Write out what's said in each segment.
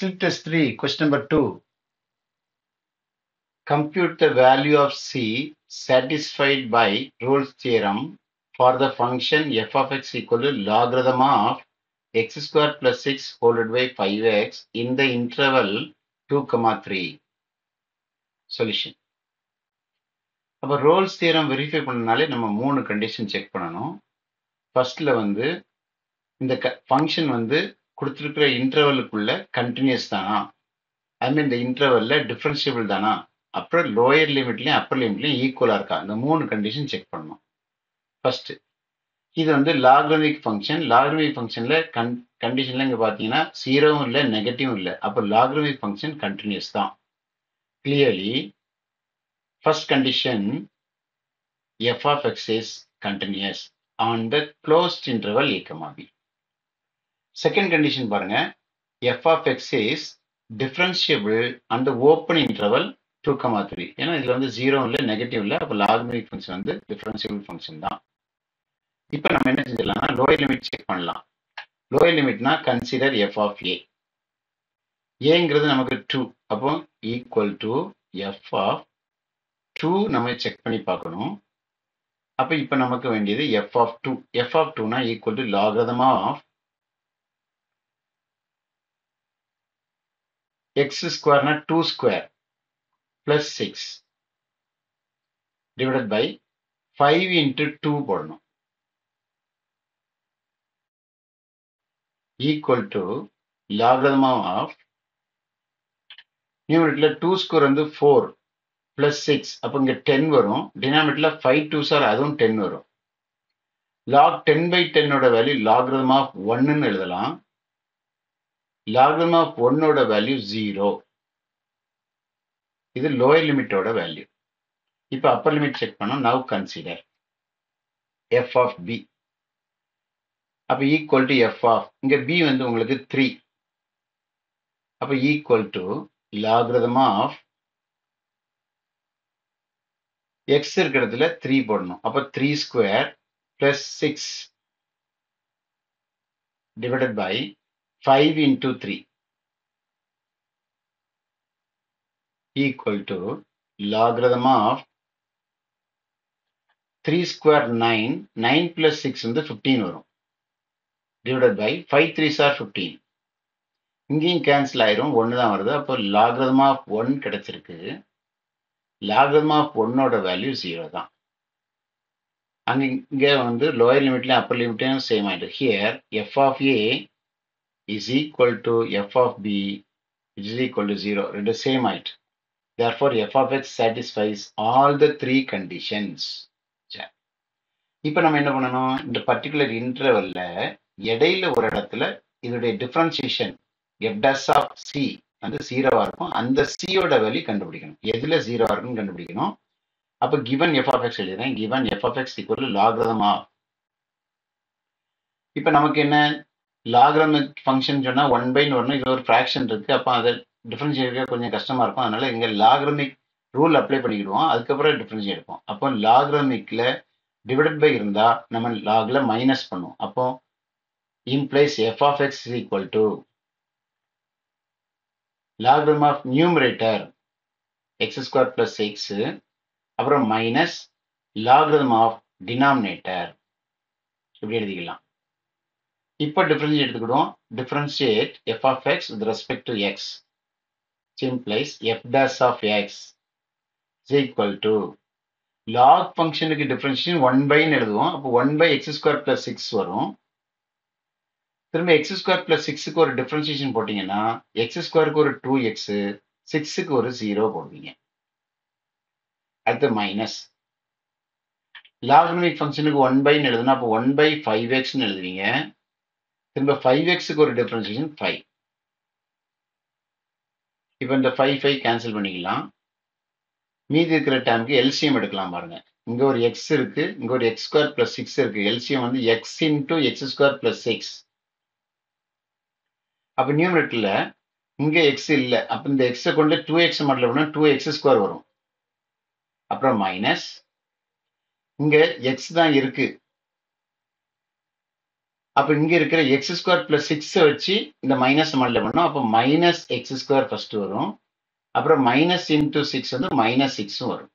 Exercise test 3, question number 2. Compute the value of c satisfied by Rolle's theorem for the function f of x equal to logarithm of x square plus 6 followed by 5x in the interval 2, comma 3. Solution. அப்போ Rolle's theorem verify பண்ணனாலே நம்ம மூணு condition check பண்ணணும் ஃபர்ஸ்ட்ல வந்து இந்த function வந்து கொடுத்துருக்கிற இன்டர்வலுக்குள்ள கண்டினியூஸ் தானா ஐ மீன் இந்த இன்டர்வல்ல டிஃபரன்ஷியபிள் தானா அப்புறம் லோயர் லிமிட்லையும் அப்பர் லிமிட்லையும் ஈக்குவலாக இருக்கா இந்த மூணு கண்டிஷன் செக் பண்ணணும் ஃபர்ஸ்ட் இது வந்து லாக்ரமிக் ஃபங்க்ஷன் லாக்ரமிக் ஃபங்க்ஷனில் கன் கண்டிஷனில் இங்கே பார்த்தீங்கன்னா ஜீரோவும் இல்லை நெகட்டிவும் இல்லை அப்போ லாக்ரமிக் ஃபங்க்ஷன் கண்டினியூஸ் தான் clearly first condition f of x is continuous on the closed interval a comma b. Second condition பாருங்க f of x is differentiable on the open interval 2 comma 3 ஏன்னா இதுல வந்து ஜீரோ இல்லை negative இல்லை அப்போ logarithmic function வந்து differentiable function தான் இப்போ நம்ம என்ன செஞ்சிடலாம்னா லோயர் லிமிட் செக் பண்ணலாம் லோயர் லிமிட்னா கன்சிடர் எஃப் ஆஃப் ஏ ஏங்கிறது நமக்கு டூ அப்போ equal to F of two நம்ம செக் பண்ணி பார்க்கணும் அப்போ இப்போ நமக்கு வேண்டியது F of two F of டூனா equal to logarithm of X ஸ்கொயர்னா two square plus six divided by five into two போடணும் ஈக்குவல் டு லாகிரதம் ஆஃப் நியூமரேட்ல டூ ஸ்கொயர் வந்து ஃபோர் பிளஸ் சிக்ஸ் அப்போ இங்கே டென் வரும் டினாமினேட்ல ஃபைவ் டூ சார் அதுவும் டென் வரும் லாக் டென் பை டென்னோட வேல்யூ லாக்ரதம் ஆஃப் ஒன்னுன்னு எழுதலாம் லாக்ரதம் ஆஃப் ஒன்னோட வேல்யூ ஜீரோ இது லோயர் லிமிட்டோட வேல்யூ இப்போ அப்பர் லிமிட் செக் பண்ணோம் now consider F of B அப்போ ஈக்குவல் டு எஃப் ஆஃப் இங்கே பி வந்து உங்களுக்கு த்ரீ அப்போ equal to logarithm of X இருக்கிற இடத்துல த்ரீ போடணும் அப்போ three square plus six divided by five into three equal to logarithm of three square nine nine plus six வந்து fifteen வரும் divided by five three sir fifteen இங்கேயும் cancel ஆயிரும் ஒன்று தான் வருது அப்போ லாகிரதம் ஆஃப் ஒன் கிடைச்சிருக்கு லாகரம் ஆஃப் ஒன்னோட வேல்யூ ஜீரோ தான் அங்கே இங்கே வந்து லோயர் லிமிட்லையும் அப்பர் லிமிட்லையும் சேம் ஆகிட்டு here F of A is equal to F of B is equal to zero ரெண்டு சேம் ஆயிட்டு therefore F of X satisfies all the three conditions இப்போ நம்ம என்ன பண்ணணும் இந்த பர்டிகுலர் இன்டர்வல்ல இடையில ஒரு இடத்துல இதோடைய differentiation F dash of C வந்து ஜீரோவா இருக்கும் அந்த சியோட வேல்யூ கண்டுபிடிக்கணும் எதுல ஜீரோவா இருக்குன்னு கண்டுபிடிக்கணும் அப்ப கிவன் எஃப் ஆஃப் எக்ஸ் எழுதுறேன் given F of X equal logarithm of இப்ப நமக்கு என்ன லாகிரமிக் ஃபங்க்ஷன் சொன்னா ஒன் பைன்னு வரணும் இது ஒரு ஃபிராக்ஷன் இருக்கு அப்போ அதை டிஃபரன்ஷியேட் கொஞ்சம் கஷ்டமா இருக்கும் அதனால இங்க லாகிரமிக் ரூல் அப்ளை பண்ணிக்கிடுவோம் அதுக்கப்புறம் டிஃபரன்ஷியேட் எடுப்போம் அப்போ லாகிரமிக்ல டிவைடட் பை இருந்தா நம்ம லாக்ல மைனஸ் பண்ணுவோம் அப்போ implies F of X equal to logarithm of numerator X square plus six அப்புறம் மைனஸ் லாகிரம் ஆஃப் டினாமினேட்டர் இப்படி எழுதிக்கலாம் இப்போ டிஃபரன்ஷியேட் எடுத்துக்கிடுவோம் differentiate F of X with respect to X implies F dash of X is equal to log ஃபங்க்ஷனுக்கு differentiation one பைன்னு எழுதுவோம் அப்போ one by X square plus six வரும் திரும்ப எக்ஸ் ஸ்கொயர் பிளஸ் சிக்ஸுக்கு ஒரு டிஃபரன்சியேஷன் போட்டீங்கன்னா எக்ஸ் ஸ்கொயருக்கு ஒரு டூ எக்ஸ் சிக்ஸுக்கு ஒரு ஜீரோ போடுவீங்க அடுத்து மைனஸ் லாகனமிக் ஃபங்க்ஷனுக்கு ஒன் பைன்னு எழுதுனா அப்போ ஒன் பை ஃபைவ் எக்ஸ்னு எழுதுவீங்க திரும்ப ஃபைவ் எக்ஸுக்கு ஒரு டிஃபரன்சியேஷன் ஃபைவ் இப்போ இந்த ஃபைவ் ஃபைவ் கேன்சல் பண்ணிக்கலாம் மீதி இருக்கிற டைமுக்கு எல்சிஎம் எடுக்கலாம் பாருங்க இங்க ஒரு எக்ஸ் இருக்கு இங்க ஒரு எக்ஸ் ஸ்கொயர் பிளஸ் சிக்ஸ் இருக்கு எல்சிஎம் வந்து X into X square plus six அப்போ நியூமரேட்டர்ல இங்க எக்ஸ் இல்லை அப்போ இந்த எக்ஸை கொண்டு டூ எக்ஸ் மாடல் பண்ணால் டூ எக்ஸ் ஸ்கொயர் வரும் அப்புறம் மைனஸ் இங்க எக்ஸ் தான் இருக்கு அப்ப இங்க இருக்கிற எக்ஸ் ஸ்கொயர் பிளஸ் சிக்ஸ் வச்சு இந்த மைனஸ் மல்ல பண்ணோம் அப்போ மைனஸ் எக்ஸ் ஸ்கொயர் ஃபர்ஸ்ட் வரும் அப்புறம் மைனஸ் இன்டூ சிக்ஸ் வந்து மைனஸ் சிக்ஸும் வரும்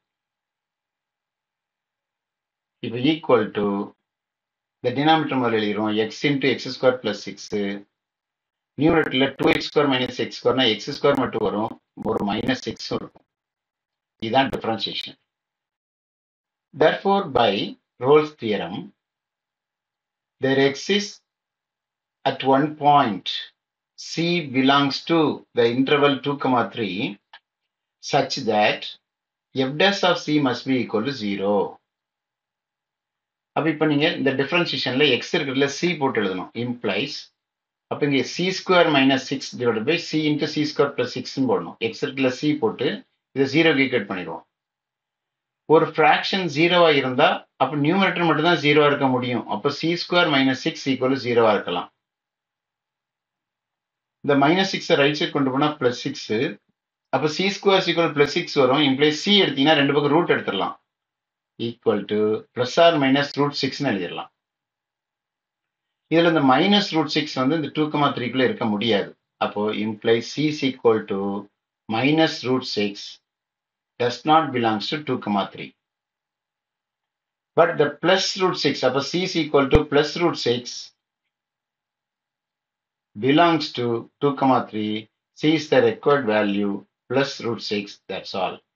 இப்போ ஈக்குவல் டு இந்த டினாமிட்டர் முதல்ல எழுதிரும் X into X square plus six நியூமரேட்டர்ல two X square minus X ஸ்கொயர்னா எக்ஸ் ஸ்கொயர் மட்டும் வரும் ஒரு மைனஸ் சிக்ஸும் இருக்கும் இதுதான் differentiation therefore by Rolle's theorem there exists at one point C belongs to the interval 2 comma 3 such that f dash of C must be equal to 0 அப்ப இப்ப நீங்க இந்த டிஃபரன்சியேஷன்ல எக்ஸ் இருக்கிறதுல சி போட்டு எழுதணும் இம்ப்ளைஸ் அப்ப இங்க C square minus six divide by C into C square plus six போடணும் எக்ஸ் இருக்கிறதுல சி போட்டு இதை ஜீரோ ஈக்குவேட் பண்ணிடுவோம் ஒரு ஃப்ராக்ஷன் ஜீரோவா இருந்தா அப்ப நியூமரேட்டர் மட்டும் தான் ஜீரோவா இருக்க முடியும் அப்ப C square minus six equal ஜீரோவா இருக்கலாம் இந்த மைனஸ் சிக்ஸ் ரைட் சைட் கொண்டு போனா பிளஸ் சிக்ஸ் அப்ப C square equal plus six வரும் இம்ப்ளைஸ் சி எடுத்தீங்கன்னா ரெண்டு பக்கம் ரூட் எடுத்துடலாம் equal to plus or minus root சிக்ஸ்னு எழுதிடலாம் இதுல இந்த மைனஸ் ரூட் சிக்ஸ் வந்து இந்த டூ கமா த்ரீக்குள்ள இருக்க முடியாது அப்போ implies C equal to minus root six does not belongs to 2 comma 3 but the plus root 6 அப்ப c is equal to plus root 6 belongs to 2 comma 3 c is the required value plus root 6 that's all